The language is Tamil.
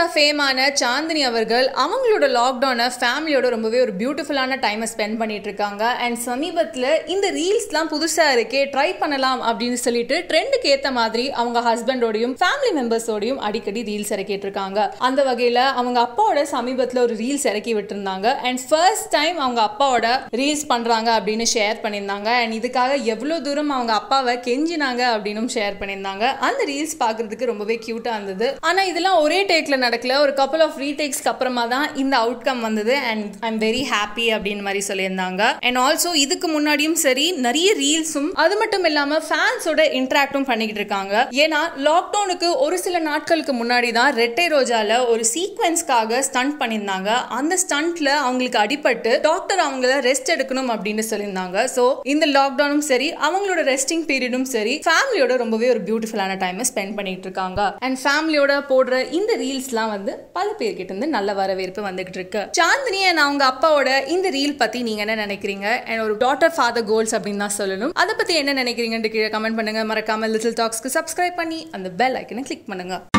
ஃபேமான சாந்தினி அவர்கள் அவங்களோட லாக்டவுனை ஃபேமிலியோட ரொம்பவே ஒரு பியூட்டிஃபுல்லான டைமை ஸ்பெண்ட் பண்ணிட்டு இருக்காங்க அண்ட் சமீபத்தில் இந்த ரீல்ஸ்லாம் புதுசாக இருக்கே ட்ரை பண்ணலாம் அப்படின்னு சொல்லிட்டு ட்ரெண்டுக்கு ஏற்ற மாதிரி அவங்க ஹஸ்பண்டோடையும் ஃபேமிலி மெம்பர்ஸோடையும் அடிக்கடி ரீல்ஸ் இறக்கிட்டு இருக்காங்க அந்த வகையில் அவங்க அப்பாவோட சமீபத்தில் ஒரு ரீல்ஸ் இறக்கி விட்டுருந்தாங்க அண்ட் ஃபர்ஸ்ட் டைம் அவங்க அப்பாவோட ரீல்ஸ் பண்ணுறாங்க அப்படின்னு ஷேர் பண்ணியிருந்தாங்க அண்ட் இதுக்காக எவ்வளோ தூரம் அவங்க அப்பாவை கெஞ்சினாங்க அப்படின்னு ஷேர் பண்ணியிருந்தாங்க அந்த ரீல்ஸ் பார்க்கறதுக்கு ரொம்பவே க்யூட்டாக இருந்தது ஆனால் இதெல்லாம் ஒரே டேக்கில் நடக்கல ஒரு கப்பல் ஆஃப் ரீடேக்ஸ்க்கு அப்புறமா தான் இந்த அவுட்கம் வந்தது and I am very happy அப்படின்னு மாதிரி சொல்லியிருந்தாங்க அண்ட் ஆல்சோ இதுக்கு முன்னாடியும் சரி நிறைய ரீல்ஸும் அது மட்டும் இல்லாமல் ஃபேன்ஸோட இன்ட்ராக்டும் பண்ணிக்கிட்டு இருக்காங்க ஏன்னா லாக்டவுனுக்கு ஒரு சில நாட்களுக்கு முன்னாடி தான் ரெட்டை ரோஜால ஒரு சீக்வன்ஸ்க்காக ஸ்டண்ட் பண்ணியிருந்தாங்க அந்த ஸ்டண்ட்ல அவங்களுக்கு அடிபட்டு டாக்டர் அவங்கள ரெஸ்ட் எடுக்கணும் அப்படின்னு சொல்லியிருந்தாங்க ஸோ இந்த லாக்டவுனும் சரி அவங்களோட ரெஸ்டிங் பீரியடும் சரி ஃபேமிலியோட ரொம்பவே ஒரு பியூட்டிஃபுல்லான டைமை ஸ்பெண்ட் பண்ணிட்டு இருக்காங்க அண்ட் ஃபேமிலியோட போடுற இந்த ரீல்ஸ்லாம் வந்து பல பேர்கிட்ட இருந்து நல்ல வரவேற்பு வந்துகிட்டு இருக்கு சாந்தினி and அவங்க அப்பாவோட இந்த ரீல் பத்தி நீங்க என்ன நினைக்கிறீங்க அண்ட் ஒரு டாட்டர் ஃபாதர் கோல்ஸ் அப்படின்னு தான் சொல்லணும் அதை பத்தி என்ன நினைக்கிறீங்கன்னு கீழே கமெண்ட் பண்ணுங்க மறக்காம லிட்டில் டாக்ஸ்க்கு சப்ஸ்கிரைப் பண்ணி அந்த பெல் ஐக்கனை கிளிக் பண்ணுங்க